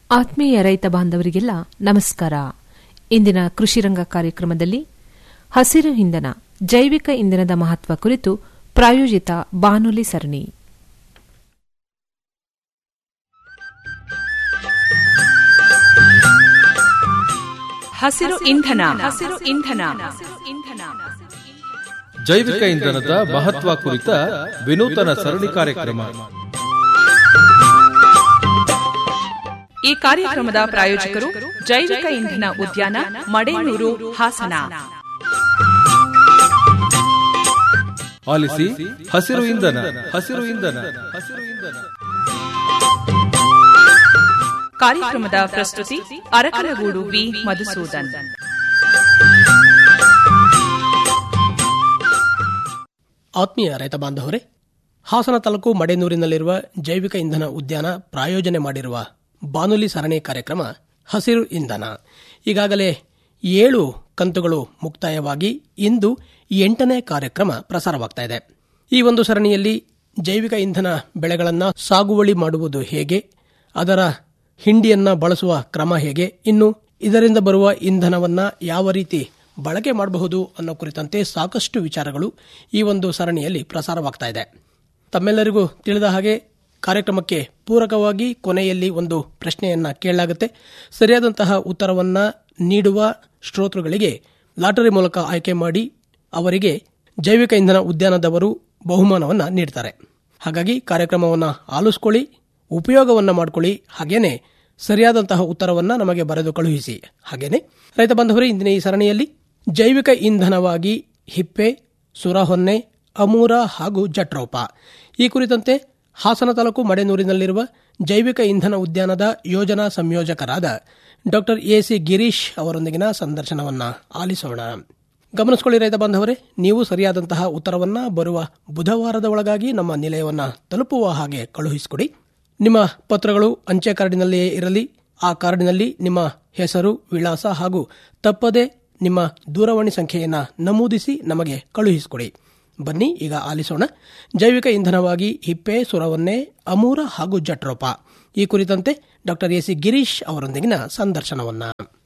ಆತ್ಮೀಯ ರೈತ ಬಾಂಧವರಿಗೆಲ್ಲ ನಮಸ್ಕಾರ ಇಂದಿನ ಕೃಷಿರಂಗ ಕಾರ್ಯಕ್ರಮದಲ್ಲಿ ಹಸಿರು ಇಂಧನ ಜೈವಿಕ ಇಂಧನದ ಮಹತ್ವ ಕುರಿತು ಪ್ರಾಯೋಜಿತ ಬಾನುಲಿ ಸರಣಿ ಹಸಿರು ಇಂಧನ ಹಸಿರು ಇಂಧನ ಇಂಧನ ಜೈವಿಕ ಇಂಧನದ ಮಹತ್ವ ಕುರಿತ ವಿನೂತನ ಸರಣಿ ಕಾರ್ಯಕ್ರಮ ಈ ಕಾರ್ಯಕ್ರಮದ ಪ್ರಾಯೋಜಕರು ಜೈವಿಕ ಇಂಧನ ಉದ್ಯಾನ ಮಡೇನೂರು ಹಾಸನ ಆಲಿಸಿ ಹಸಿರು ಇಂಧನ ಹಸಿರು ಇಂಧನ ಹಸಿರು ಇಂಧನ ಕಾರ್ಯಕ್ರಮದ ಪ್ರಸ್ತುತಿ ಅರಕಲಗೂಡು ವಿ ಮಧುಸೂದನ್ ಆತ್ಮೀಯ ರೈತ ಬಾಂಧವರೇ ಹಾಸನ ತಾಲೂಕು ಮಡೇನೂರಿನಲ್ಲಿರುವ ಜೈವಿಕ ಇಂಧನ ಉದ್ಯಾನ ಪ್ರಾಯೋಜನೆ ಮಾಡಿರುವ ಬಾನುಲಿ ಸರಣಿ ಕಾರ್ಯಕ್ರಮ ಹಸಿರು ಇಂಧನ ಈಗಾಗಲೇ ಏಳು ಕಂತುಗಳು ಮುಕ್ತಾಯವಾಗಿ ಇಂದು ಎಂಟನೇ ಕಾರ್ಯಕ್ರಮ ಪ್ರಸಾರವಾಗ್ತಾ ಇದೆ ಈ ಒಂದು ಸರಣಿಯಲ್ಲಿ ಜೈವಿಕ ಇಂಧನ ಬೆಳೆಗಳನ್ನು ಸಾಗುವಳಿ ಮಾಡುವುದು ಹೇಗೆ ಅದರ ಹಿಂಡಿಯನ್ನ ಬಳಸುವ ಕ್ರಮ ಹೇಗೆ ಇನ್ನು ಇದರಿಂದ ಬರುವ ಇಂಧನವನ್ನ ಯಾವ ರೀತಿ ಬಳಕೆ ಮಾಡಬಹುದು ಅನ್ನೋ ಕುರಿತಂತೆ ಸಾಕಷ್ಟು ವಿಚಾರಗಳು ಈ ಒಂದು ಸರಣಿಯಲ್ಲಿ ಪ್ರಸಾರವಾಗ್ತಾ ಇದೆ ತಮ್ಮೆಲ್ಲರಿಗೂ ತಿಳಿದ ಹಾಗೆ ಕಾರ್ಯಕ್ರಮಕ್ಕೆ ಪೂರಕವಾಗಿ ಕೊನೆಯಲ್ಲಿ ಒಂದು ಪ್ರಶ್ನೆಯನ್ನ ಕೇಳಲಾಗುತ್ತೆ ಸರಿಯಾದಂತಹ ಉತ್ತರವನ್ನ ನೀಡುವ ಶ್ರೋತೃಗಳಿಗೆ ಲಾಟರಿ ಮೂಲಕ ಆಯ್ಕೆ ಮಾಡಿ ಅವರಿಗೆ ಜೈವಿಕ ಇಂಧನ ಉದ್ಯಾನದವರು ಬಹುಮಾನವನ್ನ ನೀಡ್ತಾರೆ ಹಾಗಾಗಿ ಕಾರ್ಯಕ್ರಮವನ್ನ ಆಲಿಸ್ಕೊಳ್ಳಿ ಉಪಯೋಗವನ್ನ ಮಾಡಿಕೊಳ್ಳಿ ಹಾಗೇನೆ ಸರಿಯಾದಂತಹ ಉತ್ತರವನ್ನ ನಮಗೆ ಬರೆದು ಕಳುಹಿಸಿ ಹಾಗೇನೆ ರೈತ ಬಾಂಧವರೇ ಇಂದಿನ ಈ ಸರಣಿಯಲ್ಲಿ ಜೈವಿಕ ಇಂಧನವಾಗಿ ಹಿಪ್ಪೆ ಸುರಹೊನ್ನೆ ಅಮೂರ ಹಾಗೂ ಜಟ್ರೋಪ ಈ ಕುರಿತಂತೆ ಹಾಸನ ತಾಲೂಕು ಮಡೆನೂರಿನಲ್ಲಿರುವ ಜೈವಿಕ ಇಂಧನ ಉದ್ಯಾನದ ಯೋಜನಾ ಸಂಯೋಜಕರಾದ ಡಾಕ್ಟರ್ ಎಸಿ ಗಿರೀಶ್ ಅವರೊಂದಿಗಿನ ಸಂದರ್ಶನವನ್ನ ಆಲಿಸೋಣ ಗಮನಿಸಿಕೊಳ್ಳಿ ರೈತ ಬಾಂಧವರೇ ನೀವು ಸರಿಯಾದಂತಹ ಉತ್ತರವನ್ನ ಬರುವ ಬುಧವಾರದ ಒಳಗಾಗಿ ನಮ್ಮ ನಿಲಯವನ್ನ ತಲುಪುವ ಹಾಗೆ ಕಳುಹಿಸಿಕೊಡಿ ನಿಮ್ಮ ಪತ್ರಗಳು ಅಂಚೆ ಕಾರ್ಡಿನಲ್ಲಿಯೇ ಇರಲಿ ಆ ಕಾರ್ಡಿನಲ್ಲಿ ನಿಮ್ಮ ಹೆಸರು ವಿಳಾಸ ಹಾಗೂ ತಪ್ಪದೆ ನಿಮ್ಮ ದೂರವಾಣಿ ಸಂಖ್ಯೆಯನ್ನ ನಮೂದಿಸಿ ನಮಗೆ ಕಳುಹಿಸಿಕೊಡಿ ಬನ್ನಿ ಈಗ ಆಲಿಸೋಣ ಜೈವಿಕ ಇಂಧನವಾಗಿ ಹಿಪ್ಪೆ ಸುರವನ್ನೆ ಅಮೂರ ಹಾಗೂ ಜಟ್ರೋಪ ಈ ಕುರಿತಂತೆ ಡಾಕ್ಟರ್ ಎಸಿ ಗಿರೀಶ್ ಅವರೊಂದಿಗಿನ ಸಂದರ್ಶನವನ್ನ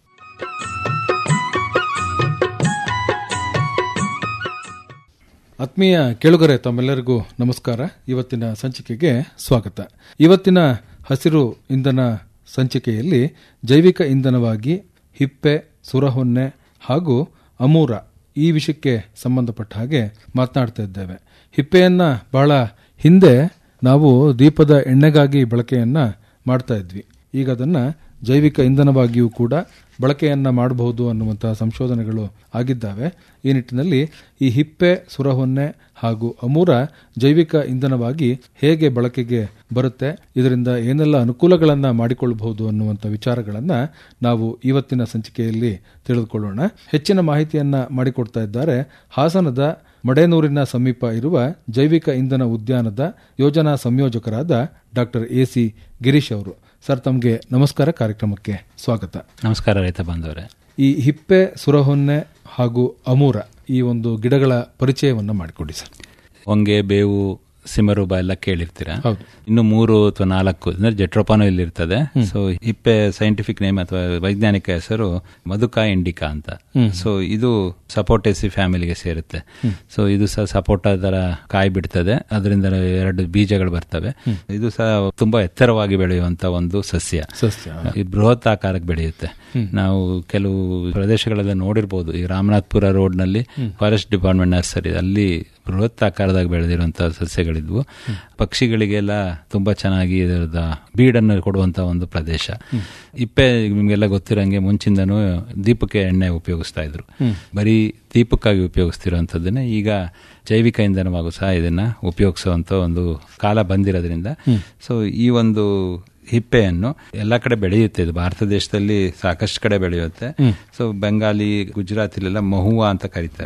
ಆತ್ಮೀಯ ಕೇಳುಗರೆ ತಮ್ಮೆಲ್ಲರಿಗೂ ನಮಸ್ಕಾರ ಇವತ್ತಿನ ಸಂಚಿಕೆಗೆ ಸ್ವಾಗತ ಇವತ್ತಿನ ಹಸಿರು ಇಂಧನ ಸಂಚಿಕೆಯಲ್ಲಿ ಜೈವಿಕ ಇಂಧನವಾಗಿ ಹಿಪ್ಪೆ ಸುರಹೊನ್ನೆ ಹಾಗೂ ಅಮೂರ ಈ ವಿಷಯಕ್ಕೆ ಸಂಬಂಧಪಟ್ಟ ಹಾಗೆ ಮಾತನಾಡ್ತಾ ಇದ್ದೇವೆ ಹಿಪ್ಪೆಯನ್ನ ಬಹಳ ಹಿಂದೆ ನಾವು ದೀಪದ ಎಣ್ಣೆಗಾಗಿ ಬಳಕೆಯನ್ನ ಮಾಡ್ತಾ ಇದ್ವಿ ಈಗ ಅದನ್ನ ಜೈವಿಕ ಇಂಧನವಾಗಿಯೂ ಕೂಡ ಬಳಕೆಯನ್ನ ಮಾಡಬಹುದು ಅನ್ನುವಂತಹ ಸಂಶೋಧನೆಗಳು ಆಗಿದ್ದಾವೆ ಈ ನಿಟ್ಟಿನಲ್ಲಿ ಈ ಹಿಪ್ಪೆ ಸುರಹೊನ್ನೆ ಹಾಗೂ ಅಮೂರ ಜೈವಿಕ ಇಂಧನವಾಗಿ ಹೇಗೆ ಬಳಕೆಗೆ ಬರುತ್ತೆ ಇದರಿಂದ ಏನೆಲ್ಲ ಅನುಕೂಲಗಳನ್ನ ಮಾಡಿಕೊಳ್ಳಬಹುದು ಅನ್ನುವಂಥ ವಿಚಾರಗಳನ್ನ ನಾವು ಇವತ್ತಿನ ಸಂಚಿಕೆಯಲ್ಲಿ ತಿಳಿದುಕೊಳ್ಳೋಣ ಹೆಚ್ಚಿನ ಮಾಹಿತಿಯನ್ನ ಮಾಡಿಕೊಡ್ತಾ ಇದ್ದಾರೆ ಹಾಸನದ ಮಡೇನೂರಿನ ಸಮೀಪ ಇರುವ ಜೈವಿಕ ಇಂಧನ ಉದ್ಯಾನದ ಯೋಜನಾ ಸಂಯೋಜಕರಾದ ಡಾಕ್ಟರ್ ಎ ಸಿ ಗಿರೀಶ್ ಅವರು ಸರ್ ತಮಗೆ ನಮಸ್ಕಾರ ಕಾರ್ಯಕ್ರಮಕ್ಕೆ ಸ್ವಾಗತ ನಮಸ್ಕಾರ ರೈತ ಬಾಂಧವರೇ ಈ ಹಿಪ್ಪೆ ಸುರಹೊನ್ನೆ ಹಾಗೂ ಅಮೂರ ಈ ಒಂದು ಗಿಡಗಳ ಪರಿಚಯವನ್ನ ಮಾಡಿಕೊಡಿ ಸರ್ ಹೊಂಗೆ ಬೇವು ಸಿಮರೂಬ ಎಲ್ಲ ಕೇಳಿರ್ತೀರಾ ಹೌದು. ಇನ್ನು ಮೂರು ಅಥವಾ ನಾಲ್ಕು ಅಂದ್ರೆ ಜೆಟ್ರೋಪಾನು ಇಲ್ಲಿರ್ತದೆ ಸೊ ಹಿಪ್ಪೆ ಸೈಂಟಿಫಿಕ್ ನೇಮ್ ಅಥವಾ ವೈಜ್ಞಾನಿಕ ಹೆಸರು ಮಧುಕಾ ಇಂಡಿಕಾ ಅಂತ ಸೊ ಇದು ಸಪೋಟೇಸಿ ಫ್ಯಾಮಿಲಿಗೆ ಸೇರುತ್ತೆ ಸೊ ಇದು ಸಹ ಸಪೋಟ ತರ ಕಾಯಿ ಬಿಡ್ತದೆ ಅದರಿಂದ ಎರಡು ಬೀಜಗಳು ಬರ್ತವೆ ಇದು ಸಹ ತುಂಬಾ ಎತ್ತರವಾಗಿ ಬೆಳೆಯುವಂತ ಒಂದು ಸಸ್ಯ ಸಸ್ಯ ಈ ಬೃಹತ್ ಆಕಾರಕ್ಕೆ ಬೆಳೆಯುತ್ತೆ ನಾವು ಕೆಲವು ಪ್ರದೇಶಗಳೆಲ್ಲ ನೋಡಿರ್ಬೋದು ಈ ರಾಮನಾಥ್ಪುರ ರೋಡ್ ನಲ್ಲಿ ಫಾರೆಸ್ಟ್ ಡಿಪಾರ್ಟ್ಮೆಂಟ್ ನರ್ಸರಿ ಅಲ್ಲಿ ಬೃಹತ್ ಆಕಾರದಾಗ ಬೆಳೆದಿರುವಂತಹ ಸಸ್ಯಗಳಿದ್ವು ಪಕ್ಷಿಗಳಿಗೆಲ್ಲ ತುಂಬಾ ಚೆನ್ನಾಗಿ ಇದರದ ಬೀಡನ್ನು ಕೊಡುವಂತ ಒಂದು ಪ್ರದೇಶ ಇಪ್ಪೆ ನಿಮ್ಗೆಲ್ಲ ಗೊತ್ತಿರಂಗೆ ಮುಂಚಿಂದನೂ ದೀಪಕ್ಕೆ ಎಣ್ಣೆ ಉಪಯೋಗಿಸ್ತಾ ಇದ್ರು ಬರೀ ದೀಪಕ್ಕಾಗಿ ಉಪಯೋಗಿಸ್ತಿರುವಂತದ್ದನ್ನೇ ಈಗ ಜೈವಿಕ ಇಂಧನವಾಗೂ ಸಹ ಇದನ್ನ ಉಪಯೋಗಿಸುವಂತ ಒಂದು ಕಾಲ ಬಂದಿರೋದ್ರಿಂದ ಸೊ ಈ ಒಂದು ಹಿಪ್ಪೆಯನ್ನು ಎಲ್ಲ ಕಡೆ ಬೆಳೆಯುತ್ತೆ ಇದು ಭಾರತ ದೇಶದಲ್ಲಿ ಸಾಕಷ್ಟು ಕಡೆ ಬೆಳೆಯುತ್ತೆ ಸೊ ಬೆಂಗಾಲಿ ಗುಜರಾತಿಲೆಲ್ಲ ಮಹುವಾ ಅಂತ ಕರೀತಾರೆ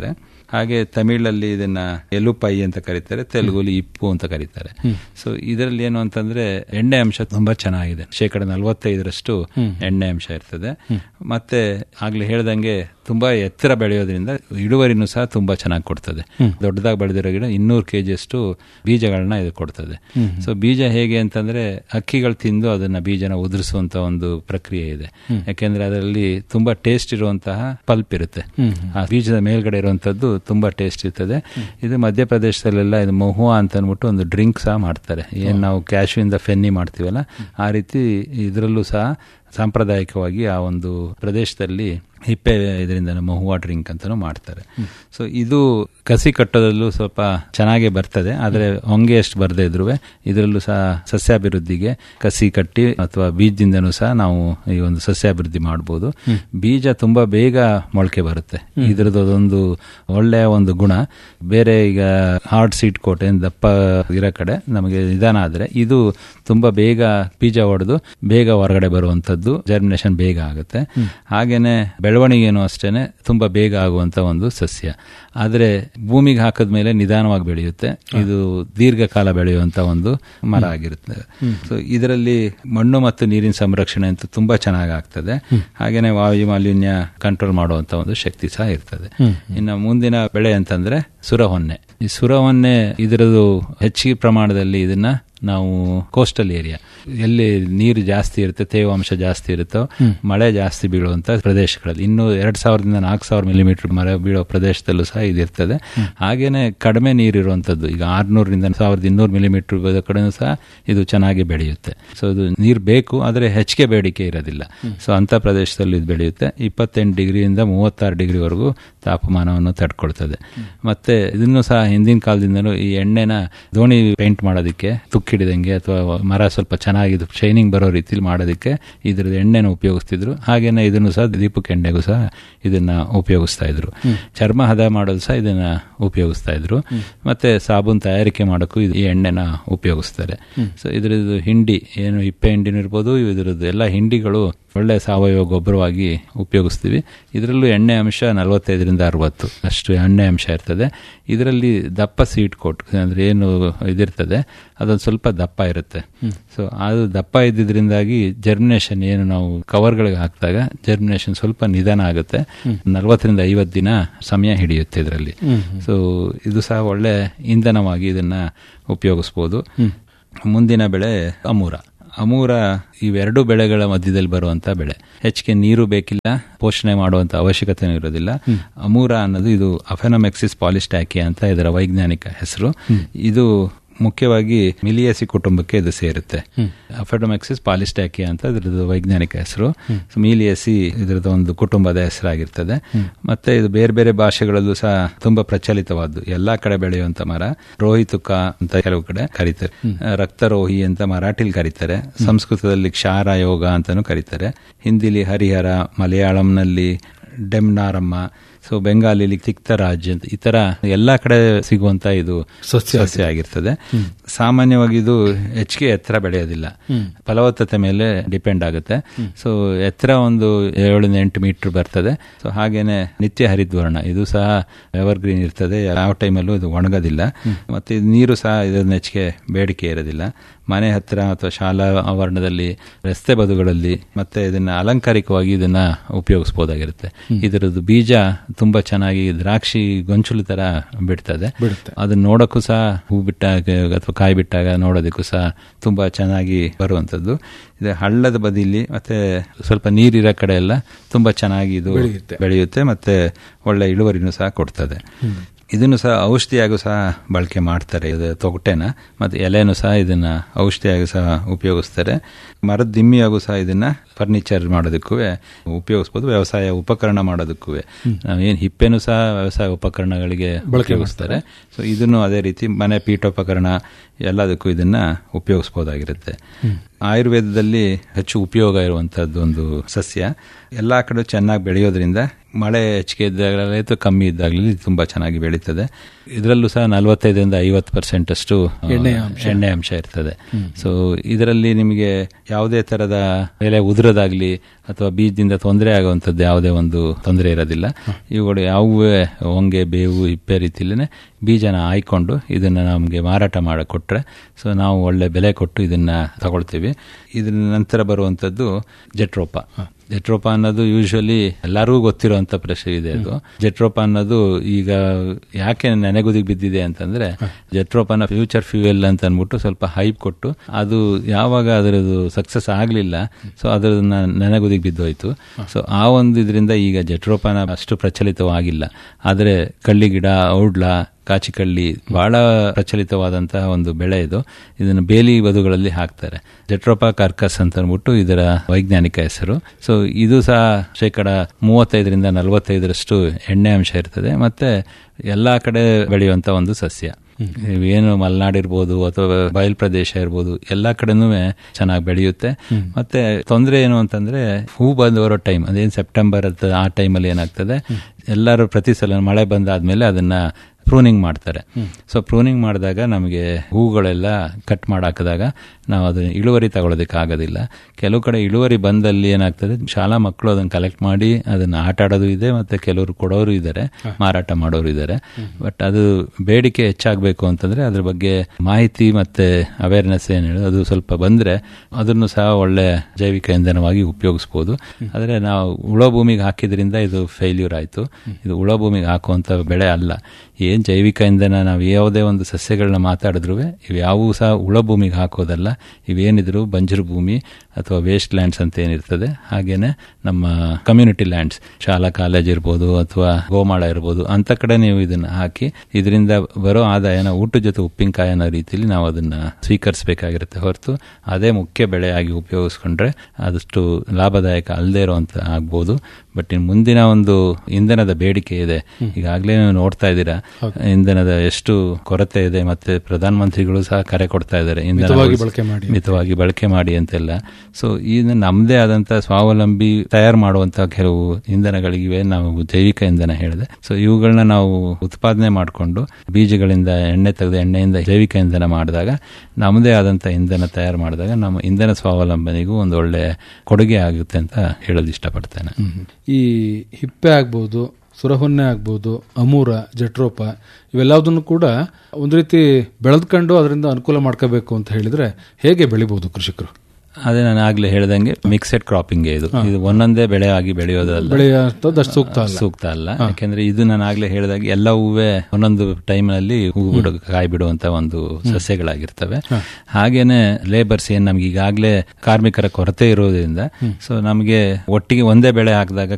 ಹಾಗೆ ತಮಿಳಲ್ಲಿ ಇದನ್ನ ಎಲುಪೈ ಅಂತ ಕರೀತಾರೆ ತೆಲುಗುಲಿ ಇಪ್ಪು ಅಂತ ಕರೀತಾರೆ ಸೊ ಇದರಲ್ಲಿ ಏನು ಅಂತಂದ್ರೆ ಎಣ್ಣೆ ಅಂಶ ತುಂಬಾ ಚೆನ್ನಾಗಿದೆ ಶೇಕಡ ನಲವತ್ತೈದರಷ್ಟು ಎಣ್ಣೆ ಅಂಶ ಇರ್ತದೆ ಮತ್ತೆ ಆಗ್ಲೇ ಹೇಳ್ದಂಗೆ ತುಂಬಾ ಎತ್ತರ ಬೆಳೆಯೋದ್ರಿಂದ ಇಳುವರಿನೂ ಸಹ ತುಂಬಾ ಚೆನ್ನಾಗಿ ಕೊಡ್ತದೆ ದೊಡ್ಡದಾಗಿ ಬೆಳೆದಿರೋ ಗಿಡ ಇನ್ನೂರು ಕೆಜಿ ಅಷ್ಟು ಬೀಜಗಳನ್ನ ಇದು ಕೊಡ್ತದೆ ಸೊ ಬೀಜ ಹೇಗೆ ಅಂತಂದ್ರೆ ಹಕ್ಕಿಗಳು ತಿಂದು ಅದನ್ನ ಬೀಜನ ಉದುರಿಸುವಂತ ಒಂದು ಪ್ರಕ್ರಿಯೆ ಇದೆ ಯಾಕೆಂದ್ರೆ ಅದರಲ್ಲಿ ತುಂಬಾ ಟೇಸ್ಟ್ ಇರುವಂತಹ ಪಲ್ಪ್ ಇರುತ್ತೆ ಆ ಬೀಜದ ಮೇಲ್ಗಡೆ ಇರುವಂತದ್ದು ತುಂಬಾ ಟೇಸ್ಟ್ ಇರ್ತದೆ ಇದು ಮಧ್ಯಪ್ರದೇಶದಲ್ಲೆಲ್ಲ ಇದು ಮಹುವಾ ಅಂತ ಅಂದ್ಬಿಟ್ಟು ಒಂದು ಡ್ರಿಂಕ್ ಸಹ ಮಾಡ್ತಾರೆ ಏನ್ ನಾವು ಕ್ಯಾಶುವಿಂದ ಫೆನ್ನಿ ಮಾಡ್ತೀವಲ್ಲ ಆ ರೀತಿ ಇದರಲ್ಲೂ ಸಹ ಸಾಂಪ್ರದಾಯಿಕವಾಗಿ ಆ ಒಂದು ಪ್ರದೇಶದಲ್ಲಿ ಹಿಪ್ಪೆ ಇದರಿಂದ ಮಹುವಾ ಡ್ರಿಂಕ್ ಅಂತಾನು ಮಾಡ್ತಾರೆ ಸೊ ಇದು ಕಸಿ ಕಟ್ಟೋದಲ್ಲೂ ಸ್ವಲ್ಪ ಚೆನ್ನಾಗೇ ಬರ್ತದೆ ಆದರೆ ಹೊಂಗೆ ಅಷ್ಟು ಬರದೇ ಇದ್ರು ಇದರಲ್ಲೂ ಸಹ ಸಸ್ಯಾಭಿವೃದ್ಧಿಗೆ ಕಸಿ ಕಟ್ಟಿ ಅಥವಾ ಬೀಜದಿಂದನೂ ಸಹ ನಾವು ಈ ಒಂದು ಸಸ್ಯಾಭಿವೃದ್ಧಿ ಮಾಡಬಹುದು ಬೀಜ ತುಂಬಾ ಬೇಗ ಮೊಳಕೆ ಬರುತ್ತೆ ಇದರದ್ದು ಅದೊಂದು ಒಳ್ಳೆಯ ಒಂದು ಗುಣ ಬೇರೆ ಈಗ ಹಾರ್ಡ್ ಸೀಟ್ ಕೋಟೆ ದಪ್ಪ ಇರೋ ಕಡೆ ನಮಗೆ ನಿಧಾನ ಆದ್ರೆ ಇದು ತುಂಬಾ ಬೇಗ ಬೀಜ ಹೊಡೆದು ಬೇಗ ಹೊರಗಡೆ ಬರುವಂತದ್ದು ಜರ್ಮಿನೇಷನ್ ಬೇಗ ಆಗುತ್ತೆ ಹಾಗೇನೆ ಬೆಳವಣಿಗೆನೂ ಅಷ್ಟೇನೆ ತುಂಬಾ ಬೇಗ ಆಗುವಂತ ಒಂದು ಸಸ್ಯ ಆದ್ರೆ ಭೂಮಿಗೆ ಹಾಕಿದ್ಮೇಲೆ ನಿಧಾನವಾಗಿ ಬೆಳೆಯುತ್ತೆ ಇದು ದೀರ್ಘಕಾಲ ಬೆಳೆಯುವಂತ ಒಂದು ಮರ ಆಗಿರುತ್ತೆ ಸೊ ಇದರಲ್ಲಿ ಮಣ್ಣು ಮತ್ತು ನೀರಿನ ಸಂರಕ್ಷಣೆ ಅಂತೂ ತುಂಬಾ ಚೆನ್ನಾಗಿ ಆಗ್ತದೆ ಹಾಗೇನೆ ವಾಯು ಮಾಲಿನ್ಯ ಕಂಟ್ರೋಲ್ ಮಾಡುವಂತ ಒಂದು ಶಕ್ತಿ ಸಹ ಇರ್ತದೆ ಇನ್ನು ಮುಂದಿನ ಬೆಳೆ ಅಂತಂದ್ರೆ ಸುರಹೊನ್ನೆ ಈ ಸುರಹೊನ್ನೆ ಇದರದು ಹೆಚ್ಚಿಗೆ ಪ್ರಮಾಣದಲ್ಲಿ ಇದನ್ನ ನಾವು ಕೋಸ್ಟಲ್ ಏರಿಯಾ ಎಲ್ಲಿ ನೀರು ಜಾಸ್ತಿ ಇರುತ್ತೆ ತೇವಾಂಶ ಜಾಸ್ತಿ ಇರುತ್ತೋ ಮಳೆ ಜಾಸ್ತಿ ಬೀಳುವಂತ ಪ್ರದೇಶಗಳಲ್ಲಿ ಇನ್ನು ಎರಡ್ ಸಾವಿರದಿಂದ ನಾಲ್ಕು ಸಾವಿರ ಮಿಲಿಮೀಟರ್ ಮಳೆ ಬೀಳೋ ಪ್ರದೇಶದಲ್ಲೂ ಸಹ ಇದಿರ್ತದೆ ಹಾಗೇನೆ ಕಡಿಮೆ ನೀರಿರುವಂತದ್ದು ಈಗ ಆರ್ನೂರರಿಂದ ಸಾವಿರದ ಇನ್ನೂರು ಮಿಲಿಮೀಟರ್ ಕಡೆನೂ ಸಹ ಇದು ಚೆನ್ನಾಗಿ ಬೆಳೆಯುತ್ತೆ ಸೊ ಇದು ನೀರು ಬೇಕು ಆದರೆ ಹೆಚ್ಚಿಗೆ ಬೇಡಿಕೆ ಇರೋದಿಲ್ಲ ಸೊ ಅಂತ ಪ್ರದೇಶದಲ್ಲಿ ಇದು ಬೆಳೆಯುತ್ತೆ ಇಪ್ಪತ್ತೆಂಟು ಡಿಗ್ರಿಯಿಂದ ಮೂವತ್ತಾರು ಡಿಗ್ರಿವರೆಗೂ ತಾಪಮಾನವನ್ನು ತಡ್ಕೊಳ್ತದೆ ಮತ್ತೆ ಇದನ್ನು ಸಹ ಹಿಂದಿನ ಕಾಲದಿಂದಲೂ ಈ ಎಣ್ಣೆನ ದೋಣಿ ಪೇಂಟ್ ಮಾಡೋದಕ್ಕೆ ತುಕ್ಕಿಡಿದಂಗೆ ಅಥವಾ ಮರ ಸ್ವಲ್ಪ ಚೆನ್ನಾಗಿದ್ದು ಶೈನಿಂಗ್ ಬರೋ ರೀತಿಲಿ ಮಾಡೋದಕ್ಕೆ ಇದ್ರದ್ದು ಎಣ್ಣೆನ ಉಪಯೋಗಿಸ್ತಿದ್ರು ಹಾಗೇನೆ ಇದನ್ನು ಸಹ ದೀಪಕ್ಕೆ ಎಣ್ಣೆಗೂ ಸಹ ಇದನ್ನ ಉಪಯೋಗಿಸ್ತಾ ಇದ್ರು ಚರ್ಮ ಹದ ಮಾಡಲು ಸಹ ಇದನ್ನ ಉಪಯೋಗಿಸ್ತಾ ಇದ್ರು ಮತ್ತೆ ಸಾಬೂನ್ ತಯಾರಿಕೆ ಮಾಡೋಕ್ಕೂ ಈ ಎಣ್ಣೆನ ಉಪಯೋಗಿಸ್ತಾರೆ ಸೊ ಇದ್ರದ್ದು ಹಿಂಡಿ ಏನು ಹಿಪ್ಪೆ ಹಿಂಡಿನೂ ಇರ್ಬೋದು ಇದ್ರದ್ದು ಎಲ್ಲ ಹಿಂಡಿಗಳು ಒಳ್ಳೆ ಸಾವಯವ ಗೊಬ್ಬರವಾಗಿ ಉಪಯೋಗಿಸ್ತೀವಿ ಇದರಲ್ಲೂ ಎಣ್ಣೆ ಅಂಶ ನಲವತ್ತೈದರಿಂದ ಅರವತ್ತು ಅಷ್ಟು ಎಣ್ಣೆ ಅಂಶ ಇರ್ತದೆ ಇದರಲ್ಲಿ ದಪ್ಪ ಸೀಟ್ ಕೋಟ್ ಅಂದ್ರೆ ಏನು ಇದಿರ್ತದೆ ಅದೊಂದು ಸ್ವಲ್ಪ ದಪ್ಪ ಇರುತ್ತೆ ಸೊ ಅದು ದಪ್ಪ ಇದ್ದಿದ್ರಿಂದಾಗಿ ಜರ್ಮಿನೇಷನ್ ಏನು ನಾವು ಕವರ್ಗಳಿಗೆ ಹಾಕಿದಾಗ ಜರ್ಮಿನೇಷನ್ ಸ್ವಲ್ಪ ನಿಧಾನ ಆಗುತ್ತೆ ನಲವತ್ತರಿಂದ ಐವತ್ತು ದಿನ ಸಮಯ ಹಿಡಿಯುತ್ತೆ ಇದರಲ್ಲಿ ಸೊ ಇದು ಸಹ ಒಳ್ಳೆ ಇಂಧನವಾಗಿ ಇದನ್ನ ಉಪಯೋಗಿಸ್ಬೋದು ಮುಂದಿನ ಬೆಳೆ ಅಮೂರ ಅಮೂರ ಇವೆರಡು ಬೆಳೆಗಳ ಮಧ್ಯದಲ್ಲಿ ಬರುವಂತ ಬೆಳೆ ಹೆಚ್ಚಿಗೆ ನೀರು ಬೇಕಿಲ್ಲ ಪೋಷಣೆ ಮಾಡುವಂತ ಅವಶ್ಯಕತೆ ಇರೋದಿಲ್ಲ ಅಮೂರ ಅನ್ನೋದು ಇದು ಅಫೆನಮೆಕ್ಸಿಸ್ ಪಾಲಿಸ್ಟ್ಯಾಕಿ ಅಂತ ಇದರ ವೈಜ್ಞಾನಿಕ ಹೆಸರು ಇದು ಮುಖ್ಯವಾಗಿ ಮಿಲಿಯಸಿ ಕುಟುಂಬಕ್ಕೆ ಇದು ಸೇರುತ್ತೆ ಅಫೆಡೊಮೆಕ್ಸಿಸ್ ಪಾಲಿಸ್ಟ್ಯಾಕಿ ಅಂತ ಇದರದ್ದು ವೈಜ್ಞಾನಿಕ ಹೆಸರು ಮಿಲಿಯಸಿ ಇದರದ ಒಂದು ಕುಟುಂಬದ ಹೆಸರಾಗಿರ್ತದೆ ಮತ್ತೆ ಇದು ಬೇರೆ ಬೇರೆ ಭಾಷೆಗಳಲ್ಲೂ ಸಹ ತುಂಬಾ ಪ್ರಚಲಿತವಾದ್ದು ಎಲ್ಲಾ ಕಡೆ ಬೆಳೆಯುವಂತ ಮರ ರೋಹಿತುಕ ಅಂತ ಕೆಲವು ಕಡೆ ಕರೀತಾರೆ ರಕ್ತರೋಹಿ ಅಂತ ಮರಾಠಿಲಿ ಕರೀತಾರೆ ಸಂಸ್ಕೃತದಲ್ಲಿ ಕ್ಷಾರ ಯೋಗ ಅಂತಾನು ಕರೀತಾರೆ ಹಿಂದಿಲಿ ಹರಿಹರ ಮಲಯಾಳಂನಲ್ಲಿ ಡೆಮ್ನಾರಮ್ಮ ಸೊ ಬೆಂಗಾಲಿಲಿ ತಿಕ್ತರಾಜ್ ಅಂತ ಈ ತರ ಎಲ್ಲಾ ಕಡೆ ಸಿಗುವಂತ ಇದು ಸಸ್ಯ ಸಸ್ಯ ಆಗಿರ್ತದೆ ಸಾಮಾನ್ಯವಾಗಿ ಇದು ಹೆಚ್ಚಿಗೆ ಎತ್ತರ ಬೆಳೆಯೋದಿಲ್ಲ ಫಲವತ್ತತೆ ಮೇಲೆ ಡಿಪೆಂಡ್ ಆಗುತ್ತೆ ಸೊ ಎತ್ತರ ಒಂದು ಏಳರಿಂದ ಎಂಟು ಮೀಟರ್ ಬರ್ತದೆ ಸೊ ಹಾಗೇನೆ ನಿತ್ಯ ಹರಿದ್ವರ್ಣ ಇದು ಸಹ ಎವರ್ ಗ್ರೀನ್ ಇರ್ತದೆ ಯಾವ ಟೈಮಲ್ಲೂ ಇದು ಒಣಗೋದಿಲ್ಲ ಮತ್ತೆ ಇದು ನೀರು ಸಹ ಇದನ್ನ ಹೆಚ್ಚಿಗೆ ಬೇಡಿಕೆ ಇರೋದಿಲ್ಲ ಮನೆ ಹತ್ತಿರ ಅಥವಾ ಶಾಲಾ ಆವರಣದಲ್ಲಿ ರಸ್ತೆ ಬದುಗಳಲ್ಲಿ ಮತ್ತೆ ಇದನ್ನ ಅಲಂಕಾರಿಕವಾಗಿ ಇದನ್ನ ಉಪಯೋಗಿಸಬಹುದಾಗಿರುತ್ತೆ ಇದರದ್ದು ಬೀಜ ತುಂಬಾ ಚೆನ್ನಾಗಿ ದ್ರಾಕ್ಷಿ ಗೊಂಚಲು ತರ ಬಿಡ್ತದೆ ಬಿಡುತ್ತೆ. ಅದನ್ನ ನೋಡಕ್ಕೂ ಸಹ ಹೂ ಬಿಟ್ಟಾಗ ಅಥವಾ ಕಾಯಿ ಬಿಟ್ಟಾಗ ನೋಡೋದಕ್ಕೂ ಸಹ ತುಂಬಾ ಚೆನ್ನಾಗಿ ಬರುವಂತದ್ದು ಇದು ಹಳ್ಳದ ಬದಿಲಿ ಮತ್ತೆ ಸ್ವಲ್ಪ ನೀರಿರೋ ಕಡೆ ಎಲ್ಲ ತುಂಬಾ ಚೆನ್ನಾಗಿ ಇದು ಬೆಳೆಯುತ್ತೆ. ಬೆಳೆಯುತ್ತೆ ಮತ್ತೆ ಒಳ್ಳೆ ಇಳುವರಿನೂ ಸಹ ಕೊಡ್ತದೆ ಇದನ್ನು ಸಹ ಔಷಧಿಯಾಗೂ ಸಹ ಬಳಕೆ ಮಾಡ್ತಾರೆ ಇದು ತೊಗಟೆನ ಮತ್ತೆ ಎಲೆನೂ ಸಹ ಇದನ್ನ ಔಷಧಿಯಾಗಿ ಸಹ ಉಪಯೋಗಿಸ್ತಾರೆ ಮರದ ದಿಮ್ಮಿಯಾಗೂ ಸಹ ಇದನ್ನ ಫರ್ನಿಚರ್ ಮಾಡೋದಕ್ಕೂ ಉಪಯೋಗಿಸ್ಬೋದು ವ್ಯವಸಾಯ ಉಪಕರಣ ಮಾಡೋದಕ್ಕೂ ನಾವೇನು ಹಿಪ್ಪೆನೂ ಸಹ ವ್ಯವಸಾಯ ಉಪಕರಣಗಳಿಗೆ ಉಪಯೋಗಿಸ್ತಾರೆ ಸೊ ಇದನ್ನು ಅದೇ ರೀತಿ ಮನೆ ಪೀಠೋಪಕರಣ ಎಲ್ಲದಕ್ಕೂ ಇದನ್ನ ಉಪಯೋಗಿಸ್ಬೋದಾಗಿರುತ್ತೆ ಆಯುರ್ವೇದದಲ್ಲಿ ಹೆಚ್ಚು ಉಪಯೋಗ ಇರುವಂತಹದ್ದು ಒಂದು ಸಸ್ಯ ಎಲ್ಲಾ ಕಡೆ ಚೆನ್ನಾಗಿ ಬೆಳೆಯೋದ್ರಿಂದ ಮಳೆ ಹೆಚ್ಚಿಗೆ ಇದ್ದಾಗಲೇ ಅಥವಾ ಕಮ್ಮಿ ಇದ್ದಾಗಲೇ ತುಂಬಾ ಚೆನ್ನಾಗಿ ಬೆಳೀತದೆ ಇದರಲ್ಲೂ ಸಹ ನಲವತ್ತೈದರಿಂದ ಐವತ್ತು ಪರ್ಸೆಂಟ್ ಅಷ್ಟು ಆ, ಎಣ್ಣೆಯ ಅಂಶ. ಎಣ್ಣೆ ಅಂಶ ಇರ್ತದೆ ಸೊ ಇದರಲ್ಲಿ ನಿಮಗೆ ಯಾವುದೇ ತರದ ಎಲೆ ಉದುರೋದಾಗ್ಲಿ ಅಥವಾ ಬೀಜದಿಂದ ತೊಂದರೆ ಆಗುವಂಥದ್ದು ಯಾವುದೇ ಒಂದು ತೊಂದರೆ ಇರೋದಿಲ್ಲ ಇವುಗಳು ಯಾವುವೇ ಹೊಂಗೆ ಬೇವು ಹಿಪ್ಪೆ ರೀತಿಯಲ್ಲೇ ಬೀಜನ ಆಯ್ಕೊಂಡು ಇದನ್ನ ನಮಗೆ ಮಾರಾಟ ಮಾಡಿ ಕೊಟ್ರೆ ಸೊ ನಾವು ಒಳ್ಳೆ ಬೆಲೆ ಕೊಟ್ಟು ಇದನ್ನ ತಗೊಳ್ತೀವಿ ಇದ್ರ ನಂತರ ಬರುವಂತದ್ದು ಜೆಟ್ರೋಪ ಜೆಟ್ರೋಪ ಅನ್ನೋದು ಯೂಶಲಿ ಎಲ್ಲರಿಗೂ ಗೊತ್ತಿರುವಂತ ಪ್ರಶ್ನೆ ಇದೆ ಅದು ಜೆಟ್ರೋಪ ಅನ್ನೋದು ಈಗ ಯಾಕೆ ನೆನೆಗುದಿಗೆ ಬಿದ್ದಿದೆ ಅಂತಂದ್ರೆ ಜೆಟ್ರೋಪನ ಫ್ಯೂಚರ್ ಫ್ಯೂಯಲ್ ಅಂತ ಅಂದ್ಬಿಟ್ಟು ಸ್ವಲ್ಪ ಹೈಪ್ ಕೊಟ್ಟು ಅದು ಯಾವಾಗ ಅದರದ್ದು ಸಕ್ಸಸ್ ಆಗಲಿಲ್ಲ ಸೊ ಅದನ್ನ ನೆನೆಗುದಿಗೆ ಬಿದ್ದೋಯ್ತು ಸೊ ಆ ಒಂದು ಇದರಿಂದ ಈಗ ಜೆಟ್ರೋಪಾನ ಅಷ್ಟು ಪ್ರಚಲಿತವಾಗಿಲ್ಲ ಆದರೆ ಕಳ್ಳಿ ಗಿಡ ಔಡ್ಲ ಕಾಚಿಕಳ್ಳಿ ಬಹಳ ಪ್ರಚಲಿತವಾದಂತಹ ಒಂದು ಬೆಳೆ ಇದು ಇದನ್ನು ಬೇಲಿ ಬದುಗಳಲ್ಲಿ ಹಾಕ್ತಾರೆ ಜೆಟ್ರೋಪಾ ಕಾರ್ಕಸ್ ಅಂತ ಅಂದ್ಬಿಟ್ಟು ಇದರ ವೈಜ್ಞಾನಿಕ ಹೆಸರು ಸೊ ಇದು ಸಹ ಶೇಕಡ ಮೂವತ್ತೈದರಿಂದ ನಲವತ್ತೈದರಷ್ಟು ಎಣ್ಣೆ ಅಂಶ ಇರ್ತದೆ ಮತ್ತೆ ಎಲ್ಲಾ ಕಡೆ ಬೆಳೆಯುವಂತ ಒಂದು ಸಸ್ಯ ಏನು ಮಲೆನಾಡು ಇರ್ಬೋದು ಅಥವಾ ಬಯಲು ಪ್ರದೇಶ ಇರ್ಬೋದು ಎಲ್ಲಾ ಕಡೆನೂ ಚೆನ್ನಾಗಿ ಬೆಳೆಯುತ್ತೆ ಮತ್ತೆ ತೊಂದರೆ ಏನು ಅಂತಂದ್ರೆ ಹೂ ಬಂದು ಬರೋ ಟೈಮ್ ಅದೇನು ಸೆಪ್ಟೆಂಬರ್ ಆ ಟೈಮಲ್ಲಿ ಏನಾಗ್ತದೆ ಎಲ್ಲರೂ ಪ್ರತಿ ಸಲ ಮಳೆ ಬಂದಾದ್ಮೇಲೆ ಅದನ್ನ ಪ್ರೂನಿಂಗ್ ಮಾಡ್ತಾರೆ ಸೊ ಪ್ರೂನಿಂಗ್ ಮಾಡಿದಾಗ ನಮಗೆ ಹೂಗಳೆಲ್ಲ ಕಟ್ ಮಾಡಾಕಿದಾಗ ನಾವು ಅದನ್ನ ಇಳುವರಿ ತಗೊಳ್ಳೋದಕ್ಕೆ ಆಗೋದಿಲ್ಲ ಕೆಲವು ಕಡೆ ಇಳುವರಿ ಬಂದಲ್ಲಿ ಏನಾಗ್ತದೆ ಶಾಲಾ ಮಕ್ಕಳು ಅದನ್ನ ಕಲೆಕ್ಟ್ ಮಾಡಿ ಅದನ್ನ ಆಟ ಆಡೋದು ಇದೆ ಮತ್ತೆ ಕೆಲವರು ಕೊಡೋರು ಇದ್ದಾರೆ ಮಾರಾಟ ಮಾಡೋರು ಇದ್ದಾರೆ ಬಟ್ ಅದು ಬೇಡಿಕೆ ಹೆಚ್ಚಾಗಬೇಕು ಅಂತಂದ್ರೆ ಅದ್ರ ಬಗ್ಗೆ ಮಾಹಿತಿ ಮತ್ತೆ ಅವೇರ್ನೆಸ್ ಏನು ಹೇಳೋದು ಅದು ಸ್ವಲ್ಪ ಬಂದ್ರೆ ಅದನ್ನು ಸಹ ಒಳ್ಳೆ ಜೈವಿಕ ಇಂಧನವಾಗಿ ಉಪಯೋಗಿಸ್ಬೋದು ಆದರೆ ನಾವು ಉಳ ಭೂಮಿಗೆ ಹಾಕಿದ್ರಿಂದ ಇದು ಫೇಲ್ಯೂರ್ ಆಯಿತು ಇದು ಉಳ ಭೂಮಿಗೆ ಹಾಕುವಂತ ಬೆಳೆ ಅಲ್ಲ ಏನ್ ಜೈವಿಕ ಇಂಧನ ನಾವು ಯಾವುದೇ ಒಂದು ಸಸ್ಯಗಳನ್ನ ಮಾತಾಡಿದ್ರು ಇವು ಯಾವುವು ಸಹ ಉಳ ಭೂಮಿಗೆ ಹಾಕೋದಲ್ಲ ಇವೇನಿದ್ರು ಬಂಜರು ಭೂಮಿ ಅಥವಾ ವೇಸ್ಟ್ ಲ್ಯಾಂಡ್ಸ್ ಅಂತ ಏನಿರ್ತದೆ ಹಾಗೇನೆ ನಮ್ಮ ಕಮ್ಯುನಿಟಿ ಲ್ಯಾಂಡ್ಸ್ ಶಾಲಾ ಕಾಲೇಜ್ ಇರ್ಬೋದು ಅಥವಾ ಗೋಮಾಳ ಇರ್ಬೋದು ಅಂತ ಕಡೆ ನೀವು ಇದನ್ನ ಹಾಕಿ ಇದರಿಂದ ಬರೋ ಆದಾಯನ ಊಟದ ಜೊತೆ ಉಪ್ಪಿನಕಾಯಿ ಅನ್ನೋ ರೀತಿಯಲ್ಲಿ ನಾವು ಅದನ್ನ ಸ್ವೀಕರಿಸಬೇಕಾಗಿರುತ್ತೆ ಹೊರತು ಅದೇ ಮುಖ್ಯ ಬೆಳೆಯಾಗಿ ಉಪಯೋಗಿಸ್ಕೊಂಡ್ರೆ ಆದಷ್ಟು ಲಾಭದಾಯಕ ಅಲ್ಲದೆ ಇರುವಂತ ಆಗ್ಬೋದು ಬಟ್ ಇನ್ನು ಮುಂದಿನ ಒಂದು ಇಂಧನದ ಬೇಡಿಕೆ ಇದೆ ಈಗಾಗಲೇ ನೀವು ನೋಡ್ತಾ ಇದ್ದೀರಾ ಇಂಧನದ ಎಷ್ಟು ಕೊರತೆ ಇದೆ ಮತ್ತೆ ಪ್ರಧಾನ ಮಂತ್ರಿಗಳು ಸಹ ಕರೆ ಕೊಡ್ತಾ ಇದ್ದಾರೆ ಇಂಧನ ಮಿತವಾಗಿ ಉಳಿಸಿ- ಬಳಕೆ ಮಾಡಿ. ಮಿತವಾಗಿ ಬಳಕೆ ಮಾಡಿ ಅಂತೆಲ್ಲ ಸೊ ಇದು ನಮ್ಮದೇ ಆದಂತ ಸ್ವಾವಲಂಬಿ ತಯಾರು ಮಾಡುವಂತಹ ಕೆಲವು ಇಂಧನಗಳಿವೆ ನಾವು ಜೈವಿಕ ಇಂಧನ ಹೇಳಿದೆ ಸೊ ಇವುಗಳನ್ನ ನಾವು ಉತ್ಪಾದನೆ ಮಾಡಿಕೊಂಡು ಬೀಜಗಳಿಂದ ಎಣ್ಣೆ ತೆಗೆದು ಎಣ್ಣೆಯಿಂದ ಜೈವಿಕ ಇಂಧನ ಮಾಡಿದಾಗ ನಮ್ಮದೇ ಆದಂತ ಇಂಧನ ತಯಾರು ಮಾಡಿದಾಗ ನಮ್ಮ ಇಂಧನ ಸ್ವಾವಲಂಬನೆಗೂ ಒಂದು ಒಳ್ಳೆ ಕೊಡುಗೆ ಆಗುತ್ತೆ ಅಂತ ಹೇಳೋದು ಇಷ್ಟಪಡ್ತೇನೆ ಈ ಹಿಪ್ಪೆ ಆಗ್ಬೋದು ಸುರಹೊನ್ನೆ ಆಗ್ಬೋದು ಅಮೂರ ಜಟ್ರೋಪ ಇವೆಲ್ಲದನ್ನು ಕೂಡ ಒಂದು ರೀತಿ ಬೆಳೆದ್ಕೊಂಡು ಅದರಿಂದ ಅನುಕೂಲ ಮಾಡ್ಕೋಬೇಕು ಅಂತ ಹೇಳಿದ್ರೆ ಹೇಗೆ ಬೆಳಿಬಹುದು ಕೃಷಿಕರು ಅದೇ ನಾನು ಆಗ್ಲೇ ಹೇಳ್ದಂಗೆ ಮಿಕ್ಸೆಡ್ ಕ್ರಾಪಿಂಗ್ ಇದು ಇದು ಒಂದೊಂದೇ ಬೆಳೆ ಆಗಿ ಬೆಳೆಯೋದಲ್ಲ ಬೆಳೆಯೋದು ಅಷ್ಟು ಸೂಕ್ತ ಅಲ್ಲ ಸೂಕ್ತ ಅಲ್ಲ ಯಾಕೆಂದ್ರೆ ಇದು ನಾನು ಆಗ್ಲೇ ಹೇಳಿದಾಗ ಎಲ್ಲ ಹೂವೇ ಒಂದೊಂದು ಟೈಮ್ ನಲ್ಲಿ ಹೂವು ಬಿಡು ಕಾಯಿ ಬಿಡುವಂತ ಒಂದು ಸಸ್ಯಗಳಾಗಿರ್ತವೆ ಹಾಗೇನೆ ಲೇಬರ್ಸ್ ಏನ್ ನಮ್ಗೆ ಈಗಾಗಲೇ ಕಾರ್ಮಿಕರ ಕೊರತೆ ಇರೋದ್ರಿಂದ ಸೊ ನಮಗೆ ಒಟ್ಟಿಗೆ ಒಂದೇ ಬೆಳೆ ಹಾಕಿದಾಗ